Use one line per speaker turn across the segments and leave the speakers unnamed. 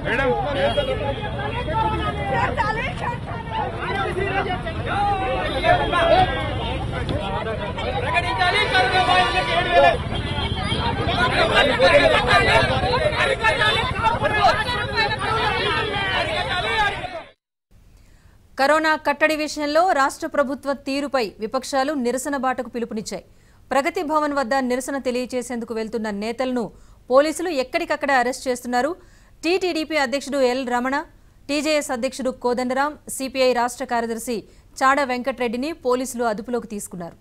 ప్రకటించాలి కరోనా బాధితులకు ఏడు వేల
కరోనా కట్టడి విషయంలో రాష్ట్ర ప్రభుత్వ తీరుపై విపక్షాలు నిరసన బాటకు పిలుపునిచ్చాయి ప్రగతి భవన్ వద్ద నిరసన తెలియజేసేందుకు వెళ్తున్న నేతలను పోలీసులు ఎక్కడికక్కడ అరెస్ట్ చేస్తున్నారు టీటీడీపీ అధ్యక్షుడు ఎల్ రమణ టీజేఎస్ అధ్యక్షుడు కోదండరాం సిపిఐ రాష్ట్ర కార్యదర్శి చాడ వెంకట్రెడ్డిని పోలీసులు అదుపులోకి తీసుకున్నారు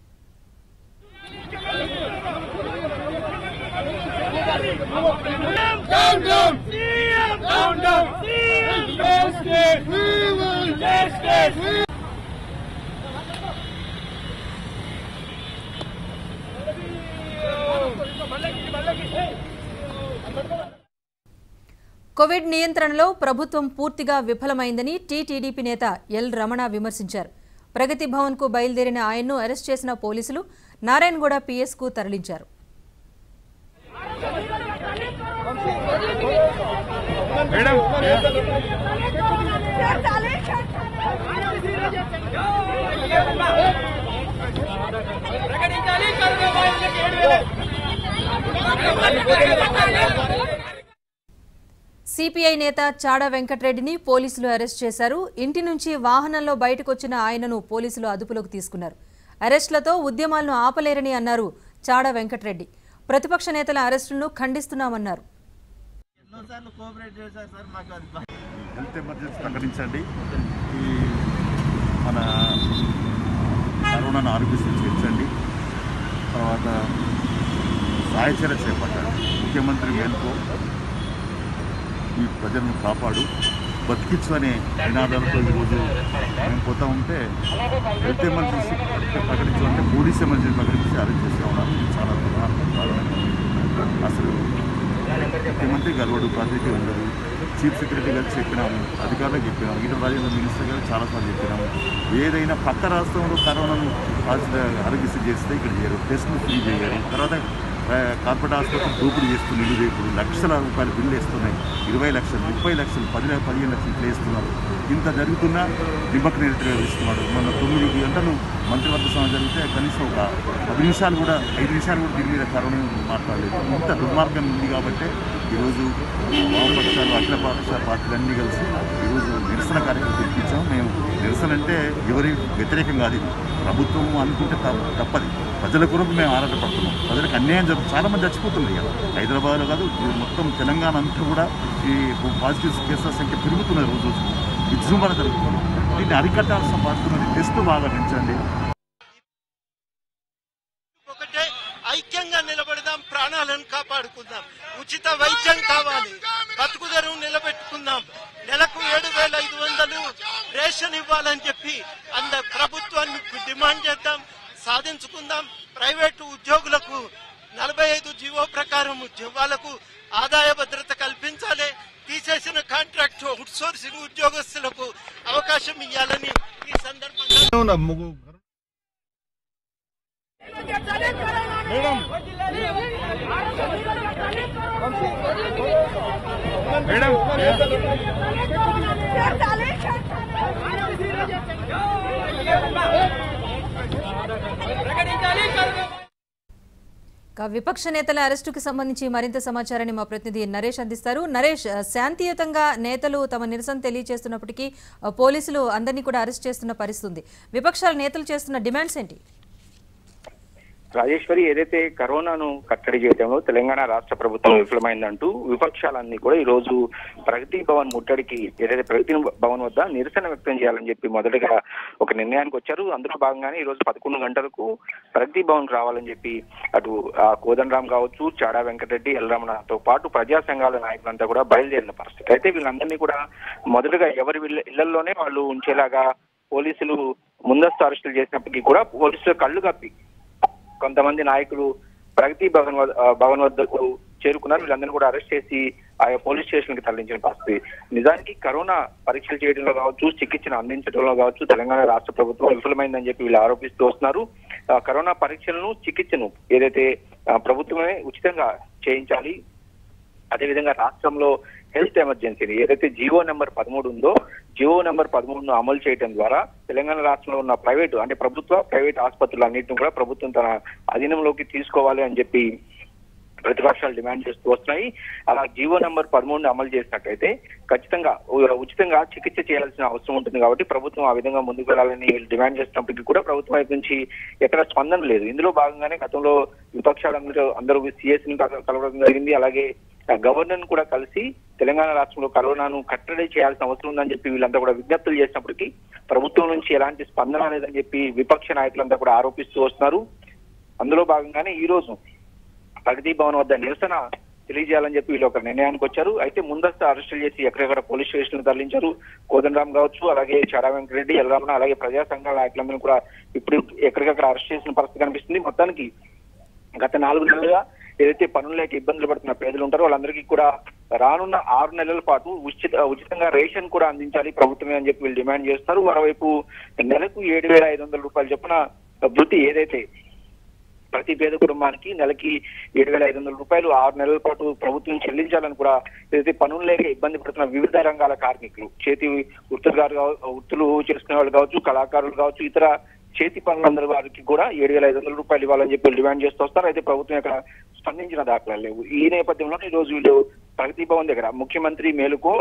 Down, down! CM! Down, down! CM! Justice! We will justice!
Covid నియంత్రణలో ప్రభుత్వం పూర్తిగా విఫలమైందని టీటీడీపీ నేత ఎల్ రమణ విమర్శించారు ప్రగతి భవన్కు బయలుదేరిన ఆయన్ను అరెస్ట్ చేసిన పోలీసులు నారాయణగూడ పీఎస్కు తరలించారు
ప్రకటించాలి కరోనా బాధితులకు ఏడు వేల
సిపిఐ నేత చాడ వెంకట్రెడ్డిని పోలీసులు అరెస్ట్ చేశారు ఇంటి నుంచి వాహనంలో బయటకొచ్చిన ఆయనను పోలీసులు అదుపులోకి తీసుకున్నారు అరెస్టులతో ఉద్యమాలను ఆపలేరని అన్నారు చాడ వెంకట్రెడ్డి ప్రతిపక్ష నేతల అరెస్టులను ఖండిస్తున్నామన్నారు
హెల్త్ ఎమర్జెన్సీ ప్రకటించండి ఈ మన కరోనాను ఆరోగ్యశ్రీ చేర్చండి తర్వాత సాయచర్య చేపట్టాలి ముఖ్యమంత్రి మేల్కో ఈ ప్రజలను కాపాడు బతికించు అనే నినాదాలతో ఈరోజు మేము పోతా ఉంటే హెల్త్ ఎమర్జెన్సీ ప్రకటించాలంటే పోలీస్ ఎమర్జెన్సీ ప్రకటించి అరెస్ట్ చేస్తూ ఉన్నారు ఇది చాలా ప్రధాన కారణం అసలు ముఖ్యమంత్రి గర్వడు పార్టీకి ఉండదు చీఫ్ సెక్రటరీ గారు చెప్పినాము అధికారులకు చెప్పినాము ఈటల రాజేంద్ర మినిస్టర్ గారు చాలాసార్లు చెప్పినాము ఏదైనా పక్క రాష్ట్రంలో కరోనాను ఆరోగ్య- ఆరోగ్యశ్రీ చేస్తే ఇక్కడ చేయరు టెస్టులు ఫ్రీ చేయరు తర్వాత ఆ, కార్పొరేట్ హాస్పిటల్ దోపిడీ చేస్తున్నారు నిరుదేపుడు లక్షల రూపాయలు బిల్లు వేస్తున్నాయి ఇరవై లక్షలు ముప్పై లక్షలు పది లక్ష- పదిహేను లక్షలు ఇట్లా వేస్తున్నారు ఇంత జరుగుతున్నా నిమ్మక నిరంతరంగా ఇస్తున్నాడు మొన్న తొమ్మిది గంటలు మంత్రివర్గ సమావేశం జరిగితే కనీసం ఒక పది నిమిషాలు కూడా ఐదు నిమిషాలు కూడా దీని మీద కరోనా మాట్లాడలేదు ఇంత దుర్మార్గం ఉంది కాబట్టి ఈరోజు వామపక్షాలు అఖిల పక్ష పార్టీలన్నీ కలిసి ఈరోజు నిరసన కార్యక్రమం తెప్పించాం మేము నిరసన అంటే ఎవరి వ్యతిరేకం కాదు ఇది ప్రభుత్వం అనుకుంటే తప్ప- తప్పది ప్రజల కొరకు మేము ఆరాటపడుతున్నాం ప్రజలకు అన్యాయం జరుగుతుంది చాలా మంది చచ్చిపోతుంది కదా హైదరాబాద్లో కాదు ఇది మొత్తం తెలంగాణ అంతా కూడా ఈ పాజిటివ్ కేసుల సంఖ్య పెరుగుతున్నది రోజు రోజు విజృంభణ జరుగుతుంది దీన్ని అరికట్టాల్సిన బాధ్యత టెస్ట్ బాగా పెంచండి
ఒకటే ఐక్యంగా నిలబడదాం ప్రాణాలను కాపాడుకుందాం ఉచిత వైద్యం కావాలి బతుకుదరువు నిలబెట్టుకుందాం నెలకు ఏడు వేల ఐదు వందలు రేషన్ ఇవ్వాలని చెప్పి అంద ప్రభుత్వాన్ని డిమాండ్ చేద్దాం సాధించుకుందాం ప్రైవేటు ఉద్యోగులకు నలభై ఐదు జీవో ప్రకారం వాళ్ళకు ఆదాయ భద్రత కల్పించాలి తీసేసిన కాంట్రాక్ట్ అవుట్సోర్సింగ్ ఉద్యోగస్తులకు అవకాశం ఇవ్వాలని ఈ సందర్భంగా
ప్రకటించాలి కరోనా
ఇక విపక్ష నేతల అరెస్టుకు సంబంధించి మరింత సమాచారాన్ని మా ప్రతినిధి నరేష్ అందిస్తారు నరేష్ ఆ, శాంతియుతంగా నేతలు తమ నిరసన తెలియజేస్తున్నప్పటికీ ఆ, పోలీసులు అందరినీ కూడా అరెస్ట్ చేస్తున్న పరిస్థితి ఉంది విపక్షాల నేతలు చేస్తున్న డిమాండ్స్ ఏంటి
రాజేశ్వరి ఏదైతే కరోనాను కట్టడి చేయడంలో తెలంగాణ రాష్ట్ర ప్రభుత్వం విఫలమైందంటూ విపక్షాలన్నీ కూడా ఈ రోజు ప్రగతి భవన్ ముట్టడికి ఏదైతే ప్రగతి భవన్ వద్ద నిరసన వ్యక్తం చేయాలని చెప్పి మొదటగా ఒక నిర్ణయానికి వచ్చారు అందులో భాగంగానే ఈ రోజు పదకొండు గంటలకు ప్రగతి భవన్ రావాలని చెప్పి అటు ఆ, కోదండరాం కావచ్చు చాడా వెంకటరెడ్డి ఎల్రమణతో పాటు ప్రజా సంఘాల నాయకులంతా కూడా బయలుదేరిన పరిస్థితి అయితే వీళ్ళందరినీ కూడా మొదటగా ఎవరి ఇళ్ళ- ఇళ్లలోనే వాళ్ళు ఉంచేలాగా పోలీసులు ముందస్తు అరెస్టులు చేసినప్పటికీ కూడా పోలీసులు కళ్ళు కప్పి కొంతమంది నాయకులు ప్రగతి భవన్ వద్ద- ఆ, భవన్ వద్దకు చేరుకున్నారు వీళ్ళందరినీ కూడా అరెస్ట్ చేసి ఆయా పోలీస్ స్టేషన్ కి తరలించిన పరిస్థితి నిజానికి కరోనా పరీక్షలు చేయడంలో కావచ్చు చికిత్సను అందించడంలో కావచ్చు తెలంగాణ రాష్ట్ర ప్రభుత్వం విఫలమైందని చెప్పి వీళ్ళు ఆరోపిస్తూ వస్తున్నారు ఆ, కరోనా పరీక్షలను చికిత్సను ఏదైతే ఆ, ప్రభుత్వమే ఉచితంగా చేయించాలి అదేవిధంగా రాష్ట్రంలో హెల్త్ ఎమర్జెన్సీని ఏదైతే జియో నెంబర్ పదమూడు ఉందో జియో నెంబర్ పదమూడును అమలు చేయడం ద్వారా తెలంగాణ రాష్ట్రంలో ఉన్న ప్రైవేటు అంటే ప్రభుత్వ ప్రైవేట్ ఆసుపత్రులు అన్నింటిని కూడా ప్రభుత్వం తన అధీనంలోకి తీసుకోవాలి అని చెప్పి ప్రతిపక్షాలు డిమాండ్ చేస్తూ వస్తున్నాయి అలా జీవో నెంబర్ పదమూడుని అమలు చేసినట్లయితే ఖచ్చితంగా ఉ- ఉచితంగా చికిత్స చేయాల్సిన అవసరం ఉంటుంది కాబట్టి ప్రభుత్వం ఆ విధంగా ముందుకు వెళ్ళాలని వీళ్ళు డిమాండ్ చేసినప్పటికీ కూడా ప్రభుత్వం వైపు నుంచి ఎక్కడ స్పందన లేదు ఇందులో భాగంగానే గతంలో విపక్షాలందరూ అందరూ సిఎస్ ని కల- కలవడం జరిగింది అలాగే గవర్నర్ కూడా కలిసి తెలంగాణ రాష్ట్రంలో కరోనాను కట్టడి చేయాల్సిన అవసరం ఉందని చెప్పి వీళ్ళంతా కూడా విజ్ఞప్తులు చేసినప్పటికీ ప్రభుత్వం నుంచి ఎలాంటి స్పందన లేదని చెప్పి విపక్ష నాయకులంతా కూడా ఆరోపిస్తూ వస్తున్నారు అందులో భాగంగానే ఈ రోజు ప్రగతి భవన్ వద్ద నిరసన తెలియజేయాలని చెప్పి వీళ్ళు ఒక నిర్ణయానికి వచ్చారు అయితే ముందస్తు అరెస్టులు చేసి ఎక్కడెక్కడ పోలీస్ స్టేషన్ తరలించారు కోదండరామ్ కావచ్చు అలాగే చాడా వెంకటరెడ్డి ఎల్లరమణ అలాగే ప్రజా సంఘాల నాయకులందరూ కూడా ఇప్పుడు ఎక్కడికక్కడ అరెస్ట్ చేసిన పరిస్థితి కనిపిస్తుంది మొత్తానికి గత నాలుగు నెలలుగా ఏదైతే పనులు లేక ఇబ్బందులు పడుతున్న పేదలు ఉంటారో వాళ్ళందరికీ కూడా రానున్న ఆరు నెలల పాటు ఉచిత ఉచితంగా రేషన్ కూడా అందించాలి ప్రభుత్వమే అని చెప్పి వీళ్ళు డిమాండ్ చేస్తారు మరోవైపు నెలకు ఏడు వేల ఐదు వందల రూపాయలు చొప్పున వృత్తి ఏదైతే ప్రతి పేద కుటుంబానికి నెలకి ఏడు వేల ఐదు వందల రూపాయలు ఆరు నెలల పాటు ప్రభుత్వం చెల్లించాలని కూడా ఏదైతే పనులు లేక ఇబ్బంది పడుతున్న వివిధ రంగాల కార్మికులు చేతి వృత్తులు గారు కావ- వృత్తులు చేసుకునే వాళ్ళు కావచ్చు కళాకారులు కావచ్చు ఇతర చేతి పనులందరి వారికి కూడా ఏడు వేల ఐదు వందల రూపాయలు ఇవ్వాలని చెప్పి డిమాండ్ చేస్తూ వస్తారు అయితే ప్రభుత్వం ఇక్కడ స్పందించిన దాఖలాలు లేవు ఈ నేపథ్యంలో ఈ రోజు వీళ్ళు ప్రగతి భవన్ దగ్గర ముఖ్యమంత్రి మేలుకో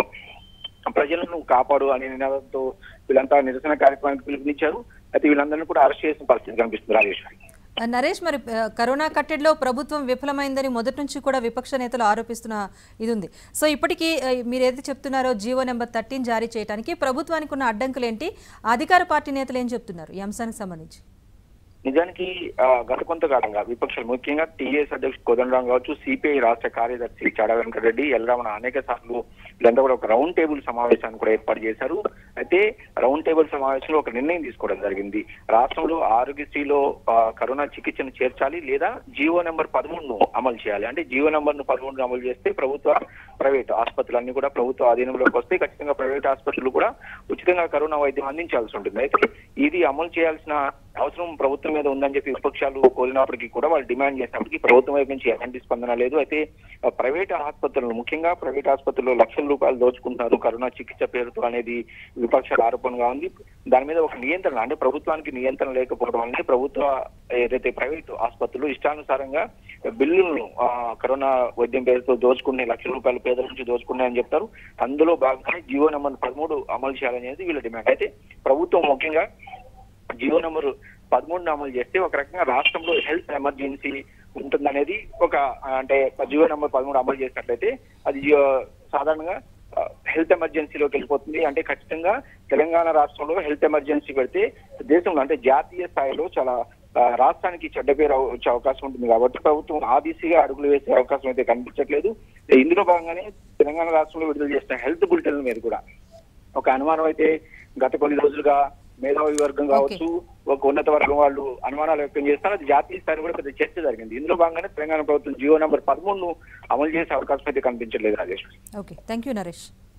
ప్రజలను కాపాడు అనే నినాదంతో వీళ్ళంతా నిరసన కార్యక్రమానికి పిలుపునిచ్చారు అయితే వీళ్ళందరినీ కూడా అరెస్ట్ చేసిన పరిస్థితి కనిపిస్తుంది రాజేష్
ఆ, నరేష్ మరి ఆ, కరోనా కట్టడిలో ప్రభుత్వం విఫలమైందని మొదటి నుంచి కూడా విపక్ష నేతలు ఆరోపిస్తున్న ఇది ఉంది సో ఇప్పటికీ ఆ, మీరు ఏదైతే చెప్తున్నారో జీవో నెంబర్ థర్టీన్ జారీ చేయడానికి ప్రభుత్వానికి ఉన్న అడ్డంకులు ఏంటి అధికార పార్టీ నేతలు ఏం చెప్తున్నారు ఈ అంశానికి సంబంధించి
నిజానికి ఆ, గత కొంతకాలంగా విపక్షాలు ముఖ్యంగా టీఎస్ అధ్యక్షుడు కోదండరాం కావచ్చు సిపిఐ రాష్ట్ర కార్యదర్శి చాడా వెంకటరెడ్డి ఎల్రామణ అనేక సార్లు వీళ్ళంతా కూడా ఒక రౌండ్ టేబుల్ సమావేశాన్ని కూడా ఏర్పాటు చేశారు అయితే రౌండ్ టేబుల్ సమావేశంలో ఒక నిర్ణయం తీసుకోవడం జరిగింది రాష్ట్రంలో ఆరోగ్యశ్రీలో ఆ, కరోనా చికిత్సను చేర్చాలి లేదా జీవో నెంబర్ పదమూడును అమలు చేయాలి అంటే జీవో నెంబర్ ను పదమూడును అమలు చేస్తే ప్రభుత్వ ప్రైవేట్ ఆసుపత్రులన్నీ కూడా ప్రభుత్వ ఆధీనంలోకి వస్తే ఖచ్చితంగా ప్రైవేట్ ఆసుపత్రులు కూడా ఉచితంగా కరోనా వైద్యం అందించాల్సి ఉంటుంది అయితే ఇది అమలు చేయాల్సిన అవసరం ప్రభుత్వం మీద ఉందని చెప్పి విపక్షాలు కోరినప్పటికీ కూడా వాళ్ళు డిమాండ్ చేసినప్పటికీ ప్రభుత్వం వైపు నుంచి ఎలాంటి స్పందన లేదు అయితే ఆ, ప్రైవేట్ ఆసుపత్రులను ముఖ్యంగా ప్రైవేట్ ఆసుపత్రుల్లో లక్షల రూపాయలు దోచుకుంటున్నారు కరోనా చికిత్స పేరుతో అనేది విపక్షాల ఆరోపణగా ఉంది దాని మీద ఒక నియంత్రణ అంటే ప్రభుత్వానికి నియంత్రణ లేకపోవడం వల్లనే ప్రభుత్వ ఏదైతే ప్రైవేట్ ఆసుపత్రులు ఇష్టానుసారంగా బిల్లులను ఆ, కరోనా వైద్యం పేరుతో దోచుకునే లక్షల రూపాయలు పేదల నుంచి దోచుకున్నాయని చెప్తారు అందులో భాగంగానే జియో నెంబర్ పదమూడు అమలు చేయాలనేది వీళ్ళ డిమాండ్ అయితే ప్రభుత్వం ముఖ్యంగా జియో నెంబర్ పదమూడును అమలు చేస్తే ఒక రకంగా రాష్ట్రంలో హెల్త్ ఎమర్జెన్సీ ఉంటుందనేది ఒక ఆ, అంటే జియో నెంబర్ పదమూడు అమలు చేసినట్లయితే అది జియో సాధారణంగా హెల్త్ ఎమర్జెన్సీలోకి వెళ్ళిపోతుంది అంటే ఖచ్చితంగా తెలంగాణ రాష్ట్రంలో హెల్త్ ఎమర్జెన్సీ పెడితే దేశంలో అంటే జాతీయ స్థాయిలో చాలా ఆ, రాష్ట్రానికి చెడ్డ పేరు అవ- వచ్చే అవకాశం ఉంటుంది కాబట్టి ప్రభుత్వం ఆ దిశగా అడుగులు వేసే అవకాశం అయితే కనిపించట్లేదు ఇందులో భాగంగానే తెలంగాణ రాష్ట్రంలో విడుదల చేసిన హెల్త్ బులెటిన్ మీద కూడా ఒక అనుమానం అయితే గత కొన్ని రోజులుగా మేధావి వర్గం కావచ్చు ఒక ఉన్నత వర్గం వాళ్ళు అనుమానాలు వ్యక్తం చేస్తారు అది జాతీయ స్థాయిలో కూడా పెద్ద చర్చ జరిగింది ఇందులో భాగంగానే తెలంగాణ ప్రభుత్వం జియో నెంబర్ పదమూడును అమలు చేసే అవకాశం అయితే కనిపించట్లేదు Rajesh
okay thank you Naresh